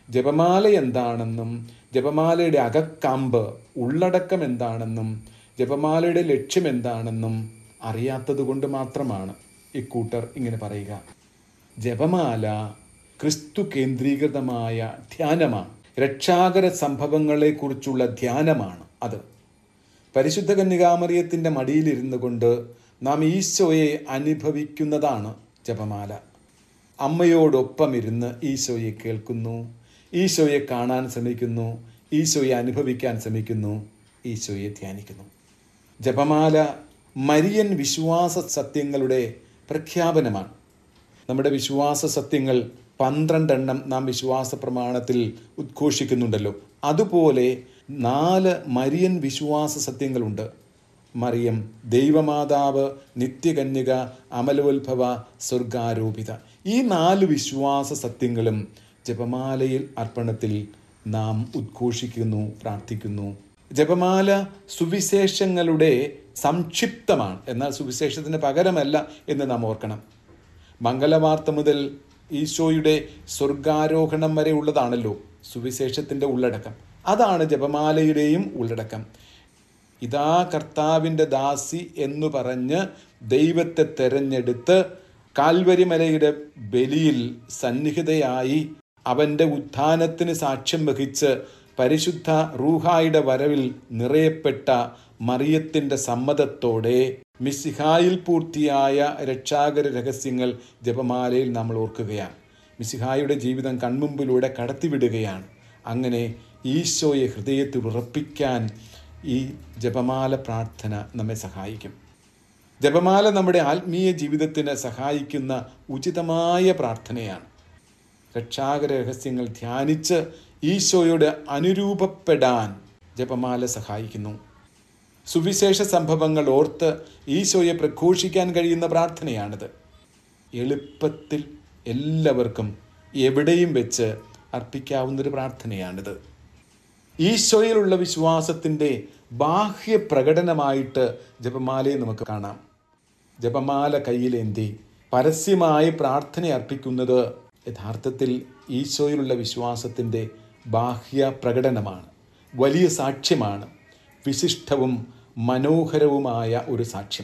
ജപമാല എന്താണെന്നും ജപമാലയുടെ അകക്കാമ്പ് ഉള്ളടക്കം എന്താണെന്നും ജപമാലയുടെ ലക്ഷ്യം എന്താണെന്നും അറിയാത്തത് കൊണ്ട് മാത്രമാണ് ഇക്കൂട്ടർ ഇങ്ങനെ പറയുക ജപമാല ക്രിസ്തു കേന്ദ്രീകൃതമായ ധ്യാനമാണ് രക്ഷാകര സംഭവങ്ങളെക്കുറിച്ചുള്ള ധ്യാനമാണ് അത് പരിശുദ്ധ കന്യകാമറിയത്തിൻ്റെ മടിയിലിരുന്നു കൊണ്ട് നാം ഈശോയെ അനുഭവിക്കുന്നതാണ് ജപമാല അമ്മയോടൊപ്പം ഇരുന്ന് ഈശോയെ കേൾക്കുന്നു ഈശോയെ കാണാൻ ശ്രമിക്കുന്നു ഈശോയെ അനുഭവിക്കാൻ ശ്രമിക്കുന്നു ഈശോയെ ധ്യാനിക്കുന്നു ജപമാല മരിയൻ വിശ്വാസ സത്യങ്ങളുടെ പ്രഖ്യാപനമാണ് നമ്മുടെ വിശ്വാസ സത്യങ്ങൾ പന്ത്രണ്ടെണ്ണം നാം വിശ്വാസ പ്രമാണത്തിൽ ഉദ്ഘോഷിക്കുന്നുണ്ടല്ലോ അതുപോലെ നാല് മരിയൻ വിശ്വാസ സത്യങ്ങളുണ്ട് മറിയം ദൈവമാതാവ് നിത്യകന്യക അമലോത്ഭവ സ്വർഗാരോപിത ഈ നാല് വിശ്വാസ സത്യങ്ങളും ജപമാലയിൽ അർപ്പണത്തിൽ നാം ഉദ്ഘോഷിക്കുന്നു പ്രാർത്ഥിക്കുന്നു ജപമാല സുവിശേഷങ്ങളുടെ സംക്ഷിപ്തമാണ് എന്നാൽ സുവിശേഷത്തിന് പകരമല്ല എന്ന് നാം ഓർക്കണം മംഗലവാർത്ത മുതൽ ഈശോയുടെ സ്വർഗാരോഹണം വരെ ഉള്ളതാണല്ലോ സുവിശേഷത്തിൻ്റെ ഉള്ളടക്കം അതാണ് ജപമാലയുടെയും ഉള്ളടക്കം ഇതാ കർത്താവിൻ്റെ ദാസി എന്ന് പറഞ്ഞ് ദൈവത്തെ തെരഞ്ഞെടുത്ത് കാൽവരിമലയുടെ ബലിയിൽ സന്നിഹിതയായി അവൻ്റെ ഉത്ഥാനത്തിന് സാക്ഷ്യം വഹിച്ച് പരിശുദ്ധ റൂഹായുടെ വരവിൽ നിറയപ്പെട്ട മറിയത്തിൻ്റെ സമ്മതത്തോടെ മിസിഹായിൽ പൂർത്തിയായ രക്ഷാകര രഹസ്യങ്ങൾ ജപമാലയിൽ നമ്മൾ ഓർക്കുകയാണ് മിസിഹായുടെ ജീവിതം കൺമുമ്പിലൂടെ കടത്തിവിടുകയാണ് അങ്ങനെ ഈശോയെ ഹൃദയത്തിൽ ഉറപ്പിക്കാൻ ഈ ജപമാല പ്രാർത്ഥന നമ്മെ സഹായിക്കും ജപമാല നമ്മുടെ ആത്മീയ ജീവിതത്തിന് സഹായിക്കുന്ന ഉചിതമായ പ്രാർത്ഥനയാണ് രക്ഷാകര രഹസ്യങ്ങൾ ധ്യാനിച്ച് ഈശോയോട് അനുരൂപപ്പെടാൻ ജപമാല സഹായിക്കുന്നു സുവിശേഷ സംഭവങ്ങൾ ഓർത്ത് ഈശോയെ പ്രഘോഷിക്കാൻ കഴിയുന്ന പ്രാർത്ഥനയാണിത് എളുപ്പത്തിൽ എല്ലാവർക്കും എവിടെയും വെച്ച് അർപ്പിക്കാവുന്നൊരു പ്രാർത്ഥനയാണിത് ഈശോയിലുള്ള വിശ്വാസത്തിൻ്റെ ബാഹ്യ പ്രകടനമായിട്ട് ജപമാലയെ നമുക്ക് കാണാം ജപമാല കയ്യിലേന്തി പരസ്യമായി പ്രാർത്ഥന അർപ്പിക്കുന്നത് യഥാർത്ഥത്തിൽ ഈശോയിലുള്ള വിശ്വാസത്തിൻ്റെ ബാഹ്യ പ്രകടനമാണ് വലിയ സാക്ഷ്യമാണ് വിശിഷ്ടവും മനോഹരവുമായ ഒരു സാക്ഷ്യം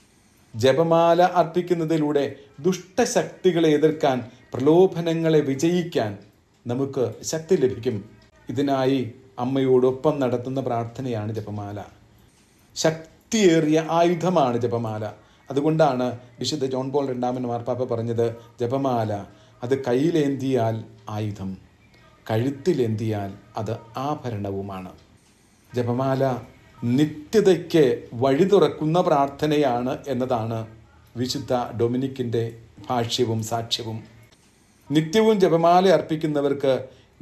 ജപമാല അർപ്പിക്കുന്നതിലൂടെ ദുഷ്ടശക്തികളെ എതിർക്കാൻ പ്രലോഭനങ്ങളെ വിജയിക്കാൻ നമുക്ക് ശക്തി ലഭിക്കും ഇതിനായി അമ്മയോടൊപ്പം നടത്തുന്ന പ്രാർത്ഥനയാണ് ജപമാല ശക്തിയേറിയ ആയുധമാണ് ജപമാല അതുകൊണ്ടാണ് വിശുദ്ധ ജോൺ പോൾ രണ്ടാമൻ മാർപ്പാപ്പ പറഞ്ഞത് ജപമാല അത് കയ്യിലേന്തിയാൽ ആയുധം കഴുത്തിലേന്തിയാൽ അത് ആഭരണവുമാണ് ജപമാല നിത്യതയ്ക്ക് വഴി തുറക്കുന്ന പ്രാർത്ഥനയാണ് എന്നതാണ് വിശുദ്ധ ഡൊമിനിക്കിൻ്റെ ഭാഷ്യവും സാക്ഷ്യവും നിത്യവും ജപമാല അർപ്പിക്കുന്നവർക്ക്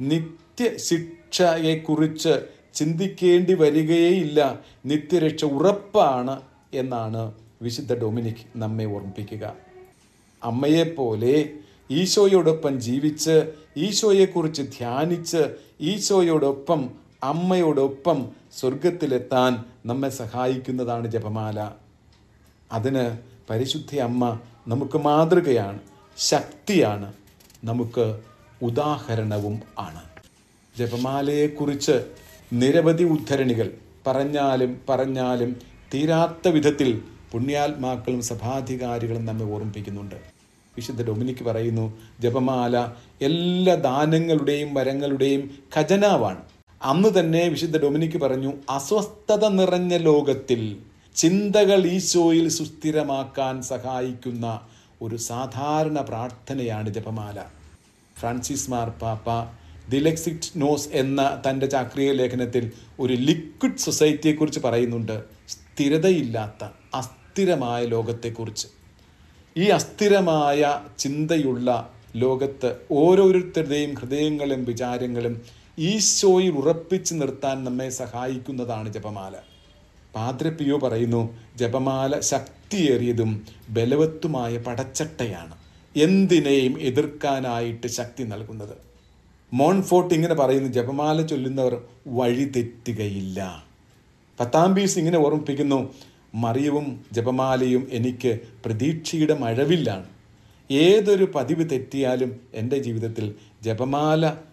നിത്യശിക്ഷയെക്കുറിച്ച് ചിന്തിക്കേണ്ടി വരികയേയില്ല നിത്യരക്ഷ ഉറപ്പാണ് എന്നാണ് വിശുദ്ധ ഡൊമിനിക് നമ്മെ ഓർമ്മിപ്പിക്കുക അമ്മയെപ്പോലെ ഈശോയോടൊപ്പം ജീവിച്ച് ഈശോയെക്കുറിച്ച് ധ്യാനിച്ച് ഈശോയോടൊപ്പം അമ്മയോടൊപ്പം സ്വർഗത്തിലെത്താൻ നമ്മെ സഹായിക്കുന്നതാണ് ജപമാല അതിന് പരിശുദ്ധ അമ്മ നമുക്ക് മാതൃകയാണ് ശക്തിയാണ് നമുക്ക് ഉദാഹരണവും ആണ് ജപമാലയെക്കുറിച്ച് നിരവധി ഉദ്ധരണികൾ പറഞ്ഞാലും പറഞ്ഞാലും തീരാത്ത വിധത്തിൽ പുണ്യാത്മാക്കളും സഭാധികാരികളും നമ്മെ ഓർമ്മിപ്പിക്കുന്നുണ്ട് വിശുദ്ധ ഡൊമിനിക്ക് പറയുന്നു ജപമാല എല്ലാ ദാനങ്ങളുടെയും വരങ്ങളുടെയും ഖജനാവാണ് അന്ന് തന്നെ വിശുദ്ധ ഡൊമിനിക്ക് പറഞ്ഞു അസ്വസ്ഥത നിറഞ്ഞ ലോകത്തിൽ ചിന്തകൾ ഈശോയിൽ സുസ്ഥിരമാക്കാൻ സഹായിക്കുന്ന ഒരു സാധാരണ പ്രാർത്ഥനയാണ് ജപമാല ഫ്രാൻസിസ് മാർപ്പാപ്പ ദിലെക്സിറ്റ് നോസ് എന്ന തൻ്റെ ചാക്രിക ലേഖനത്തിൽ ഒരു ലിക്വിഡ് സൊസൈറ്റിയെക്കുറിച്ച് പറയുന്നുണ്ട് സ്ഥിരതയില്ലാത്ത അസ്ഥിരമായ ലോകത്തെക്കുറിച്ച് ഈ അസ്ഥിരമായ ചിന്തയുള്ള ലോകത്ത് ഓരോരുത്തരുടെയും ഹൃദയങ്ങളും വിചാരങ്ങളും ഈശോയിൽ ഉറപ്പിച്ചു നിർത്താൻ നമ്മെ സഹായിക്കുന്നതാണ് ജപമാല പാദ്രപ്പിയോ പറയുന്നു ജപമാല ശക്തിയേറിയതും ബലവത്തുമായ പടച്ചട്ടയാണ് എന്തിനേയും എതിർക്കാനായിട്ട് ശക്തി നൽകുന്നത് മോൺഫോർട്ട് ഇങ്ങനെ പറയുന്നു ജപമാല ചൊല്ലുന്നവർ വഴി തെറ്റുകയില്ല പത്താം പീസ് ഇങ്ങനെ ഓർമ്മിപ്പിക്കുന്നു മറിയവും ജപമാലയും എനിക്ക് പ്രതീക്ഷയുടെ മഴവില്ലാണ് ഏതൊരു പതിവ് തെറ്റിയാലും എൻ്റെ ജീവിതത്തിൽ ജപമാല